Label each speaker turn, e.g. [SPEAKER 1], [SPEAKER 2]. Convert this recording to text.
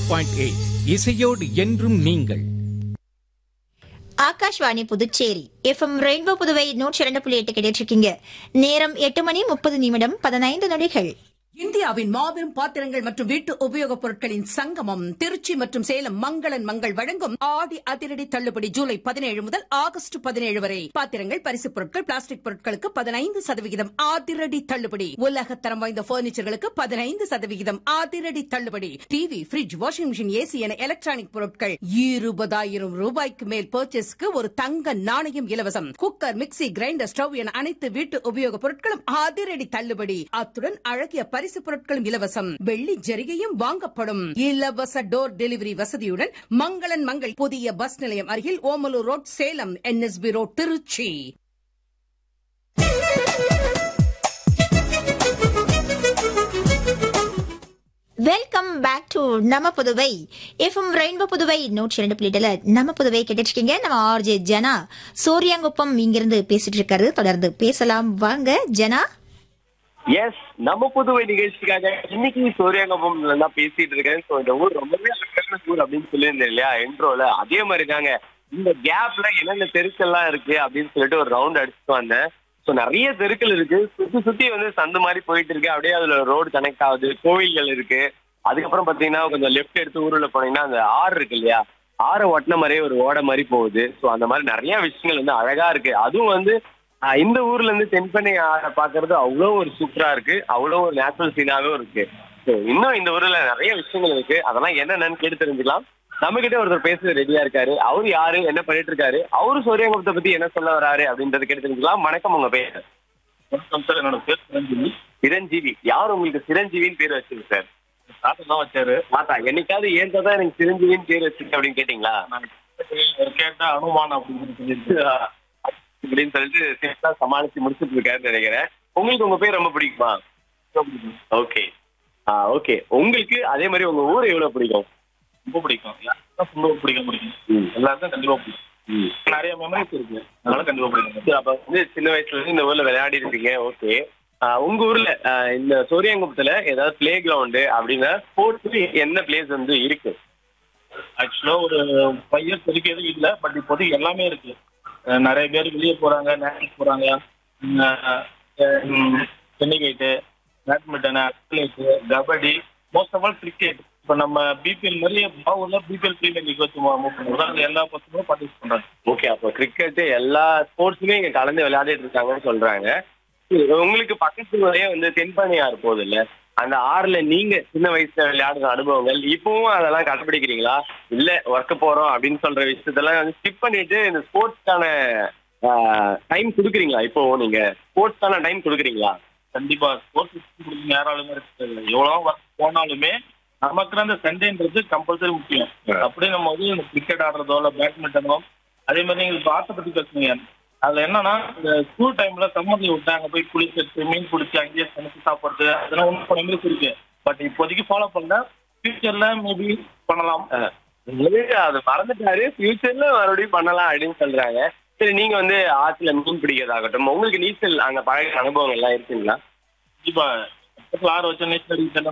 [SPEAKER 1] Point eight இசையோடு என்றும் நீங்கள்
[SPEAKER 2] ஆகாஷ்வாணி புதுச்சேரி எஃப்எம் ரெயின்போ புதுவை நூற்றி இரண்டு புள்ளி எட்டு கேட்டிருக்கீங்க நேரம் எட்டு மணி முப்பது நிமிடம் பதினைந்து நொடிகள்
[SPEAKER 3] இந்தியாவின் மாபெரும் பாத்திரங்கள் மற்றும் வீட்டு உபயோகப் பொருட்களின் சங்கமம் திருச்சி மற்றும் சேலம் மங்களன் மங்கள் வழங்கும் ஆடி அதிரடி தள்ளுபடி ஜூலை பதினேழு முதல் ஆகஸ்ட் பதினேழு வரை பாத்திரங்கள் பரிசுப் பொருட்கள் பிளாஸ்டிக் பொருட்களுக்கு பதினைந்து சதவிகிதம் அதிரடி தள்ளுபடி உலகத்தரம் வாய்ந்த பர்னிச்சர்களுக்கு பதினைந்து சதவிகிதம் அதிரடி தள்ளுபடி TV fridge washing machine AC என எலக்ட்ரானிக் பொருட்கள் இருபதாயிரம் ரூபாய்க்கு மேல் பர்ச்சேஸ்க்கு ஒரு தங்க நாணயம் இலவசம் குக்கர் மிக்ஸி கிரைண்டர் ஸ்டவ் என அனைத்து வீட்டு உபயோகப் பொருட்களும் அதிரடி தள்ளுபடி அத்துடன் அழகிய பரிசு பொருட்களும் இலவசம் வெள்ளி ஜரிகையும் வாங்கப்படும் இலவச டோர் டெலிவரி வசதியுடன் மங்களன் மங்கள் புதிய பஸ் நிலையம் அருகில் Omalur road Salem NSB road Trichy
[SPEAKER 2] welcome back to நம்ம புதுவை எஃப்எம் ரெயின்போ புதுவை நூற்றி இரண்டு புள்ளிட்டுல நம்ம புதுவை கேட்டுருக்கீங்க நம்ம ஆர்ஜே ஜனா சூரியாங்குப்பம் இங்கிருந்து பேசிட்டு இருக்காரு தொடர்ந்து பேசலாம் வாங்க ஜனா
[SPEAKER 4] எஸ் நம்ம புதுவை நிகழ்ச்சிக்காக இன்னைக்கு சூரியங்கபம் தான் பேசிட்டு இருக்கேன் ஸோ இந்த ஊர் ரொம்பவே அழகான ஊர் அப்படின்னு சொல்லியிருந்தேன் இல்லையா என்ட்ரோல அதே மாதிரி தாங்க இந்த கேப்ல என்னென்ன தெருக்கள்லாம் இருக்கு அப்படின்னு சொல்லிட்டு ஒரு ரவுண்ட் அடிச்சுட்டு வந்தேன் ஸோ நிறைய தெருக்கள் இருக்கு சுத்தி சுத்தி வந்து சந்து மாதிரி போயிட்டு இருக்கு அப்படியே அதுல ரோடு கனெக்ட் ஆகுது கோவில்கள் இருக்கு அதுக்கப்புறம் பாத்தீங்கன்னா கொஞ்சம் லெஃப்ட் எடுத்து ஊருல போனீங்கன்னா அந்த ஆறு இருக்கு இல்லையா ஆறை ஒட்டின மாதிரியே ஒரு ஓடை மாதிரி போகுது ஸோ அந்த மாதிரி நிறைய விஷயங்கள் வந்து அழகா இருக்கு அதுவும் வந்து ஆஹ் இந்த ஊர்ல இருந்து தென்பண்ணை ஆறை பாக்குறது அவ்வளோ ஒரு சூப்பரா இருக்கு அவ்வளோ ஒரு நேச்சுரல் சீனாவும் இருக்கு So, இன்னும் இந்த ஊர்ல நிறைய விஷயங்கள் இருக்கு அதெல்லாம் என்னென்னு கேட்டு தெரிஞ்சுக்கலாம் நம்ம கிட்ட ஒருத்தர் பேச ரெடியா இருக்காரு அவரு யாரு என்ன பண்ணிட்டு இருக்காரு அவரு சூரியங்குப்பத்தை பத்தி என்ன சொல்ல வராரு அப்படின்றத கேட்டு தெரிஞ்சுக்கலாம் வணக்கம் உங்க பேர்
[SPEAKER 5] வணக்கம் சார் என்னோட பேர் சிரஞ்சீவி
[SPEAKER 4] சிரஞ்சீவி யார் உங்களுக்கு சிரஞ்சீவின்னு பேர் வச்சிருக்கு சார்
[SPEAKER 5] தாத்தா தான் வச்சாரு
[SPEAKER 4] மாத்தா என்னைக்காவது ஏன் தான் எனக்கு சிரஞ்சீவின்னு பேர் வச்சிருக்கு அப்படின்னு கேட்டீங்களா
[SPEAKER 5] நான் கேட்ட அனுமான் அப்படின்னு சொல்லிட்டு
[SPEAKER 4] அப்படின்னு சொல்லிட்டு சிம்பிளா சமாளிச்சு முடிச்சுட்டு இருக்காருன்னு நினைக்கிறேன் உங்களுக்கு உங்க பேர் ரொம்ப பிடிக்குமா ஓகே ஆ ஓகே உங்களுக்கு அதே மாதிரி உங்க ஊர் எவ்வளவு பிடிக்கும்
[SPEAKER 5] ரொம்ப பிடிக்கும் யாருக்கும் ரொம்ப பிடிக்க முடியும்
[SPEAKER 4] ம்.
[SPEAKER 5] எல்லாருக்கும் கண்டிப்பா பிடிக்கும் நிறைய மெமரிஸ் இருக்கு அதனால கண்டிப்பா பிடிக்கும்
[SPEAKER 4] சரி, அப்ப வந்து சின்ன வயசுல இருந்து இந்த ஊர்ல விளையாடி இருக்கீங்க ஓகே உங்க ஊர்ல ஆ, இந்த சூரியங்குப்பத்துல ஏதாவது பிளே கிரவுண்டு அப்படின்னா ஸ்போர்ட்ஸ் என்ன பிளேஸ் வந்து இருக்கு
[SPEAKER 5] ஆக்சுவலா ஒரு ஃபைவ் இயர்ஸ் வரைக்கும் எதுவும் இல்லை பட் இப்போதைக்கு எல்லாமே இருக்கு அஹ் நிறைய பேர் வெளியே போறாங்க நேஷனல் போறாங்க tennikoit badminton athlete kabaddi most of all cricket இப்போ நம்ம பிபிஎல் மாதிரி பாவூர்ல பிபிஎல் பிரீமியர் லீக் வச்சு மூவ் பண்ணுறோம் அங்க எல்லா பசங்களும் பார்ட்டிசிபேட் பண்றாங்க
[SPEAKER 4] ஓகே அப்போ கிரிக்கெட் எல்லா ஸ்போர்ட்ஸுமே இங்க கலந்து விளையாடிட்டு இருக்காங்கன்னு சொல்றாங்க உங்களுக்கு பக்கத்துலயே வந்து தென்பண்ணை ஆறு போகுது இல்ல அந்த ஆறுல நீங்க சின்ன வயசுல விளையாடுற அனுபவங்கள் இப்பவும் அதெல்லாம் கடைபிடிக்கிறீங்களா இல்ல ஒர்க் போறோம் அப்படின்னு சொல்ற விஷயத்தெல்லாம் வந்து ஸ்கிப் பண்ணிட்டு இந்த ஸ்போர்ட்ஸ்க்கான டைம் கொடுக்குறீங்களா இப்போ நீங்க ஸ்போர்ட்ஸ்க்கான டைம் கொடுக்குறீங்களா
[SPEAKER 5] கண்டிப்பா ஸ்போர்ட்ஸ் பிடிக்கும் யாராலுமே இருக்காது எவ்வளவு ஒர்க் போனாலுமே நமக்கு அந்த சண்டேன்றது கம்பல்சரி முக்கியம்
[SPEAKER 4] Yeah.
[SPEAKER 5] அப்படியே நம்ம வந்து இந்த கிரிக்கெட் ஆடுறதோ இல்ல பேட்மிண்டனோ அதே மாதிரி நீங்க இப்ப ஆட்டை பத்தி பேசுனீங்க அதுல என்னன்னா இந்த ஸ்கூல் டைம்ல சம்மர் லீவ் விட்டு அங்க போய் குளிக்கிறது மீன் பிடிச்சி அங்கேயே சமைச்சு சாப்பிடுறது அதெல்லாம் ஒன்றும் மெமரிஸ் இருக்கு பட் இப்போதைக்கு ஃபாலோ பண்ணல ஃபியூச்சர்ல மேபி பண்ணலாம்
[SPEAKER 4] அஹ், உங்களுக்கு அது மறந்துட்டாரு ஃபியூச்சர்ல மறுபடியும் பண்ணலாம் அப்படின்னு சொல்றாங்க சரி நீங்க வந்து ஆத்துல மீன் பிடிக்கிறதாகட்டும் உங்களுக்கு நீச்சல் அங்க பழகிற அனுபவம் எல்லாம் இருக்குங்களா
[SPEAKER 5] கண்டிப்பா பக்கத்துல ஆறு வச்ச நேஷனல்